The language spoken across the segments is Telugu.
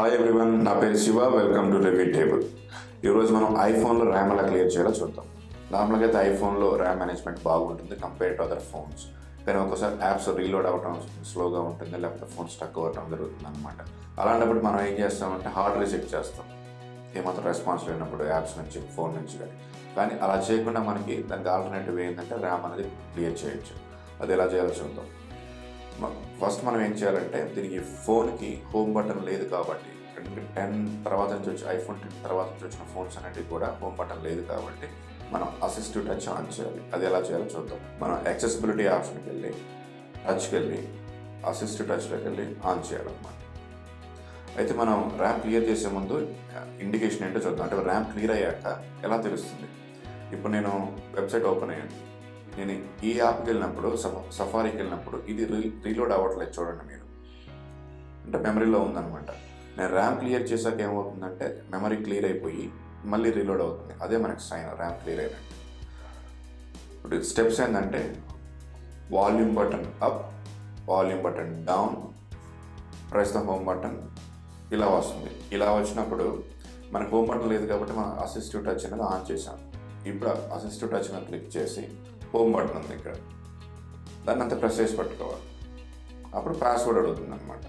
హాయ్ ఎవ్రీవన్ నా పేరు Shiva welcome to review table ఈరోజు మనం ఐఫోన్లో ర్యామ్ ఎలా క్లియర్ చేయాలో చూద్దాం నార్మల్గా అయితే ఐఫోన్లో ర్యామ్ మేనేజ్మెంట్ బాగుంటుంది కంపేర్ టు అదర్ ఫోన్స్ కానీ ఒక్కోసారి యాప్స్ రీలోడ్ అవ్వడం స్లోగా ఉంటుంది లేకపోతే ఫోన్ స్టక్ అవ్వడం జరుగుతుంది అనమాట అలాంటప్పుడు మనం ఏం చేస్తామంటే హార్డ్ రీసెట్ చేస్తాం ఏమాత్రం రెస్పాన్స్ లేనప్పుడు యాప్స్ నుంచి ఫోన్ నుంచి కానీ కానీ అలా చేయకుండా మనకి దానికి ఆల్టర్నేటివ్ ఏంటంటే ర్యామ్ అనేది క్లియర్ చేయొచ్చు అది ఎలా చేయాలో చూద్దాం ఫస్ట్ మనం ఏం చేయాలంటే దీనికి ఫోన్కి హోమ్ బటన్ లేదు కాబట్టి టెన్ తర్వాత నుంచి వచ్చి ఐఫోన్ టెన్ తర్వాత నుంచి వచ్చిన ఫోన్స్ అనేటివి కూడా హోమ్ బటన్ లేదు కాబట్టి మనం అసిస్టివ్ టచ్ ఆన్ చేయాలి అది ఎలా చేయాలో చూద్దాం మనం యాక్సెసిబిలిటీ ఆప్షన్కి వెళ్ళి టచ్కి వెళ్ళి అసిస్టివ్ టచ్లోకి వెళ్ళి ఆన్ చేయాలన్నమాట అయితే మనం ర్యామ్ క్లియర్ చేసే ముందు ఇండికేషన్ ఏంటో చూద్దాం అంటే ర్యామ్ క్లియర్ అయ్యాక ఎలా తెలుస్తుంది ఇప్పుడు నేను వెబ్సైట్ ఓపెన్ అయ్యాను నేను ఈ యాప్కి వెళ్ళినప్పుడు సఫ సఫారీకి వెళ్ళినప్పుడు ఇది రీ రీలోడ్ అవ్వట్లేదు చూడండి మీరు అంటే మెమరీలో ఉందన్నమాట నేను ర్యామ్ క్లియర్ చేశాక ఏమవుతుందంటే మెమరీ క్లియర్ అయిపోయి మళ్ళీ రీలోడ్ అవుతుంది అదే మనకి సైన్ ర్యామ్ క్లియర్ అయినట్టు ఇప్పుడు స్టెప్స్ ఏంటంటే volume button up volume button down press the home button ఇలా వస్తుంది ఇలా వచ్చినప్పుడు మన హోమ్ బటన్ లేదు కాబట్టి మనం అసిస్టివ్ టచ్ అనేది ఆన్ చేసాం ఇప్పుడు అసిస్టివ్ టచ్ మీద క్లిక్ చేసి హోమ్ బటన్ ఉంది ఇక్కడ దాన్ని అంతా ప్రెస్ చేసి పట్టుకోవాలి అప్పుడు పాస్వర్డ్ అడుగుతుంది అనమాట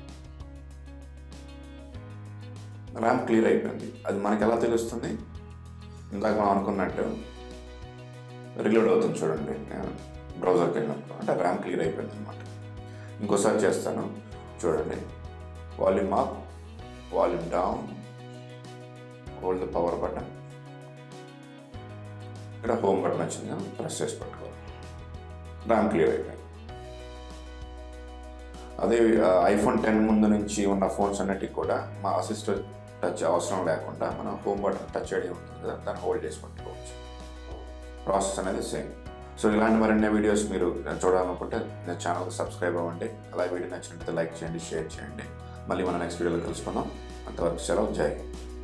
ర్యామ్ క్లియర్ అయిపోయింది అది మనకి ఎలా తెలుస్తుంది ఇందాక మనం అనుకున్నట్టు రీలోడ్ అవుతుంది చూడండి నేను బ్రౌజర్కి వెళ్ళినప్పుడు అంటే ర్యామ్ క్లియర్ అయిపోయింది అనమాట ఇంకోసారి చేస్తాను చూడండి volume up volume down hold the power button ఇక్కడ హోమ్ బటన్ వచ్చింది ప్రెస్ చేసి పట్టుకోవాలి ర్యామ్ క్లియర్ అయిపోయింది అదే ఐఫోన్ టెన్ ముందు నుంచి ఉన్న ఫోన్స్ అన్నిటికి కూడా మా అసిస్టెంట్ టచ్ అవసరం లేకుండా మనం హోమ్ బటన్ టచ్ ఐడి ఉంటుంది కదా దాన్ని హోల్డ్ చేసి పట్టుకోవచ్చు ప్రాసెస్ అనేది సేమ్ సో ఇలాంటి మరిన్ని వీడియోస్ మీరు చూడాలనుకుంటే నా ఛానల్కి సబ్స్క్రైబ్ అవ్వండి అలాగే వీడియో నచ్చినట్లయితే లైక్ చేయండి షేర్ చేయండి మళ్ళీ మన నెక్స్ట్ వీడియోలో కలుసుకుందాం అంతవరకు సెలవు జై హింద్